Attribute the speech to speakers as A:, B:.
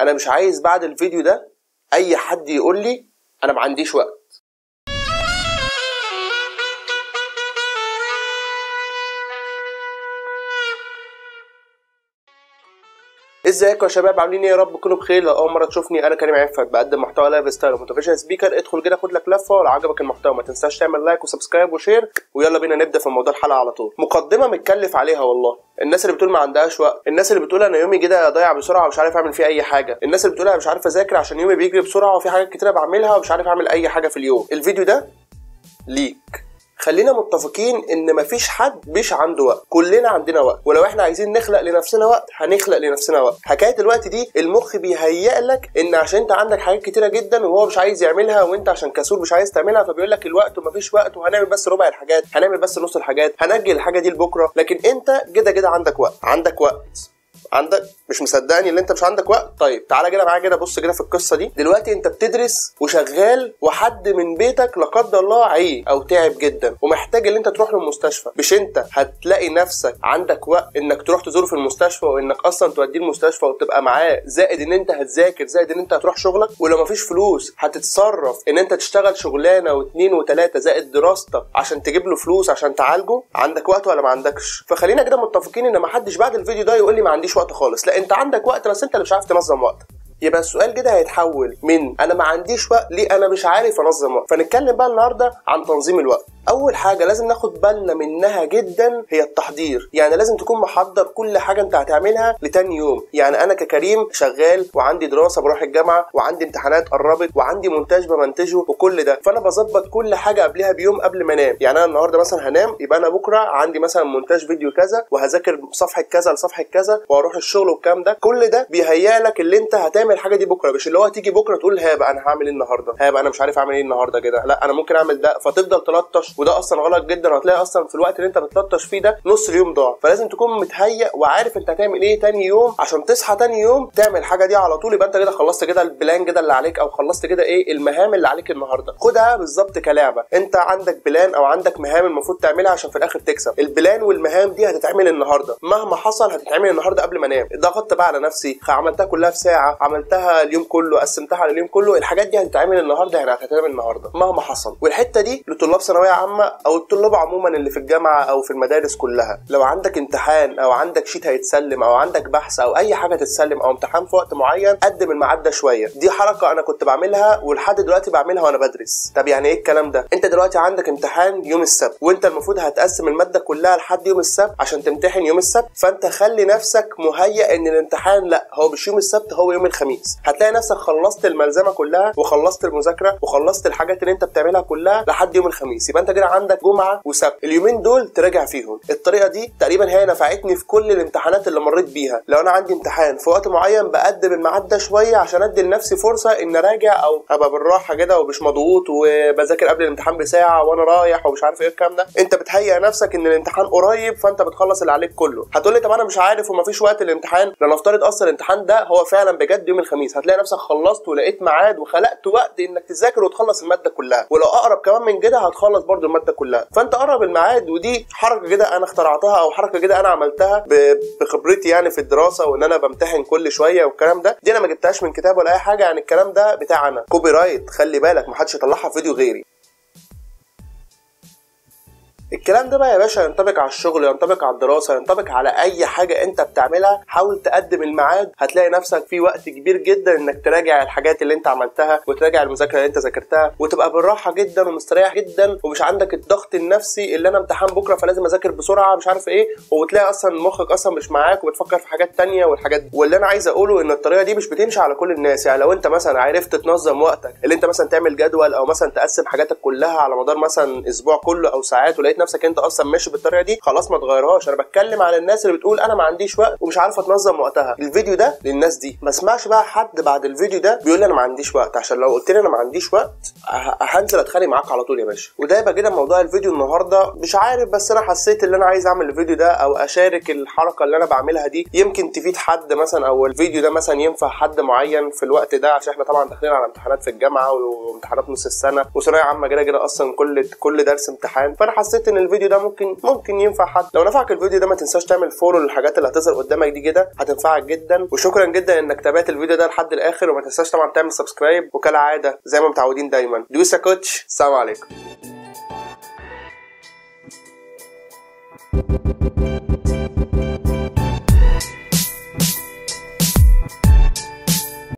A: انا مش عايز بعد الفيديو ده اي حد يقول لي انا ما عنديش وقت ازيكم يا شباب عاملين ايه يا رب تكونوا بخير لو اول مره تشوفني انا كريم عفت بقدم محتوى لايف ستايل وموتيفيشن سبيكر ادخل كده خد لك لفه ولو عجبك المحتوى ما تنساش تعمل لايك وسبسكرايب وشير ويلا بينا نبدا في موضوع الحلقه على طول مقدمه متكلف عليها والله الناس اللي بتقول ما عندهاش وقت الناس اللي بتقول انا يومي كده ضايع بسرعه ومش عارف اعمل فيه اي حاجه الناس اللي بتقول انا مش عارف اذاكر عشان يومي بيجري بسرعه وفي حاجات كتيره بعملها ومش عارف اعمل اي حاجه في اليوم الفيديو ده ليك خلينا متفقين ان مفيش حد مش عنده وقت كلنا عندنا وقت ولو احنا عايزين نخلق لنفسنا وقت هنخلق لنفسنا وقت حكايه الوقت دي المخ بيهيئ لك ان عشان انت عندك حاجات كتيره جدا وهو مش عايز يعملها وانت عشان كسول مش عايز تعملها فبيقول لك الوقت ومفيش وقت وهنعمل بس ربع الحاجات هنعمل بس نص الحاجات هنأجل الحاجه دي لبكره لكن انت كده كده عندك وقت عندك وقت عندك مش مصدقني ان انت مش عندك وقت طيب تعالى كده معايا كده بص كده في القصه دي دلوقتي انت بتدرس وشغال وحد من بيتك لا قدر الله عي او تعب جدا ومحتاج ان انت تروح له المستشفى مش انت هتلاقي نفسك عندك وقت انك تروح تزوره في المستشفى وانك اصلا توديه المستشفى وتبقى معاه زائد ان انت هتذاكر زائد ان انت هتروح شغلك ولو مفيش فلوس هتتصرف ان انت تشتغل شغلانه واثنين وثلاثه زائد دراستك عشان تجيب له فلوس عشان تعالجه عندك وقت ولا ما عندكش فخلينا كده متفقين ان ما حدش بعد الفيديو ده يقول لي ما عنديش وقت خالص لا انت عندك وقت بس انت اللي مش عارف تنظم وقتك يبقى السؤال كده هيتحول من انا ما عنديش وقت ليه انا مش عارف انظم وقت فنتكلم بقى النهارده عن تنظيم الوقت اول حاجه لازم ناخد بالنا منها جدا هي التحضير يعني لازم تكون محضر كل حاجه انت هتعملها لتاني يوم يعني انا ككريم شغال وعندي دراسه بروح الجامعه وعندي امتحانات قربت وعندي مونتاج بمنتجه وكل ده فانا بظبط كل حاجه قبلها بيوم قبل ما انام يعني انا النهارده مثلا هنام يبقى انا بكره عندي مثلا مونتاج فيديو كذا وهذاكر صفحه كذا لصفحه كذا واروح الشغل والكلام ده كل ده بيهيئ لك اللي انت هتعمل الحاجه دي بكره مش اللي هو تيجي بكره تقول ها بقى انا هعمل ايه النهارده ها بقى انا مش عارف اعمل ايه النهارده كده لا انا ممكن اعمل ده فتفضل تلطش وده اصلا غلط جدا وهتلاقي اصلا في الوقت اللي انت بتلطش فيه ده نص اليوم ضاع فلازم تكون متهيأ وعارف انت هتعمل ايه تاني يوم عشان تصحى تاني يوم تعمل الحاجه دي على طول يبقى انت كده خلصت كده البلان كده اللي عليك او خلصت كده ايه المهام اللي عليك النهارده خدها بالظبط كلعبه انت عندك بلان او عندك مهام المفروض تعملها عشان في الاخر تكسب البلان والمهام دي هتتعمل النهارده مهما حصل هتتعمل النهارده قبل ما انام ضغطت بقى على نفسي عملتها كلها في ساعه عملتها اليوم كله قسمتها على اليوم كله الحاجات دي هتتعمل النهارده يعني هتتعمل النهارده مهما حصل والحته دي لطلاب ثانويه عامه او الطلاب عموما اللي في الجامعه او في المدارس كلها لو عندك امتحان او عندك شيت هيتسلم او عندك بحث او اي حاجه تتسلم او امتحان في وقت معين قدم الميعاد ده شويه دي حركه انا كنت بعملها ولحد دلوقتي بعملها وانا بدرس طب يعني ايه الكلام ده انت دلوقتي عندك امتحان يوم السبت وانت المفروض هتقسم الماده كلها لحد يوم السبت عشان تمتحن يوم السبت فانت خلي نفسك مهيئ ان الامتحان لا هو مش يوم السبت هو يوم الخميس هتلاقي نفسك خلصت الملزمه كلها وخلصت المذاكره وخلصت الحاجات اللي انت بتعملها كلها لحد يوم الخميس يبقى انت كده عندك جمعه وسبت اليومين دول تراجع فيهم الطريقه دي تقريبا هي نفعتني في كل الامتحانات اللي مريت بيها لو انا عندي امتحان في وقت معين بقدم الميعاد ده شويه عشان ادي لنفسي فرصه ان اراجع او ابقى بالراحه كده ومش مضغوط وبذاكر قبل الامتحان بساعه وانا رايح ومش عارف ايه الكلام ده انت بتهيئ نفسك ان الامتحان قريب فانت بتخلص اللي عليك كله هتقول لي طب انا مش عارف ومفيش وقت الامتحان لنفترض اصلا الامتحان ده هو فعلا بجد يوم الخميس هتلاقي نفسك خلصت ولقيت ميعاد وخلقت وقت انك تذاكر وتخلص الماده كلها ولو اقرب كمان من كده هتخلص برضو الماده كلها فانت قرب الميعاد ودي حركه كده انا اخترعتها او حركه كده انا عملتها بخبرتي يعني في الدراسه وان انا بمتحن كل شويه والكلام ده دي انا ما جبتهاش من كتاب ولا اي حاجه يعني الكلام ده بتاع انا كوبي رايت خلي بالك ما حدش يطلعها في فيديو غيري الكلام ده بقى يا باشا ينطبق على الشغل ينطبق على الدراسه ينطبق على اي حاجه انت بتعملها حاول تقدم الميعاد هتلاقي نفسك في وقت كبير جدا انك تراجع الحاجات اللي انت عملتها وتراجع المذاكره اللي انت ذاكرتها وتبقى بالراحه جدا ومستريح جدا ومش عندك الضغط النفسي اللي انا امتحان بكره فلازم اذاكر بسرعه مش عارف ايه وتلاقي اصلا مخك اصلا مش معاك وبتفكر في حاجات تانية والحاجات دي واللي انا عايز اقوله ان الطريقه دي مش بتمشي على كل الناس يعني لو انت مثلا عرفت تنظم وقتك اللي انت مثلا تعمل جدول او مثلا تقسم حاجاتك كلها على مدار مثلا اسبوع كله او ساعات ولقيت نفسك انت اصلا ماشي بالطريقه دي خلاص ما تغيرهاش انا بتكلم على الناس اللي بتقول انا ما عنديش وقت ومش عارفه تنظم وقتها الفيديو ده للناس دي ما اسمعش بقى حد بعد الفيديو ده بيقول لي انا ما عنديش وقت عشان لو قلت لي انا ما عنديش وقت هنزل اتخانق معاك على طول يا باشا وده يبقى كده موضوع الفيديو النهارده مش عارف بس انا حسيت ان انا عايز اعمل الفيديو ده او اشارك الحركه اللي انا بعملها دي يمكن تفيد حد مثلا او الفيديو ده مثلا ينفع حد معين في الوقت ده عشان احنا طبعا داخلين على امتحانات في الجامعه وامتحانات نص السنه وثانويه عامه كده كده اصلا كل كل درس امتحان فانا حسيت ان الفيديو ده ممكن ممكن ينفع حد لو نفعك الفيديو ده ما تنساش تعمل فولو للحاجات اللي هتظهر قدامك دي كده هتنفعك جدا وشكرا جدا انك تابعت الفيديو ده لحد الاخر وما تنساش طبعا تعمل سبسكرايب وكالعاده زي ما متعودين دايما دوسا كوتش السلام عليكم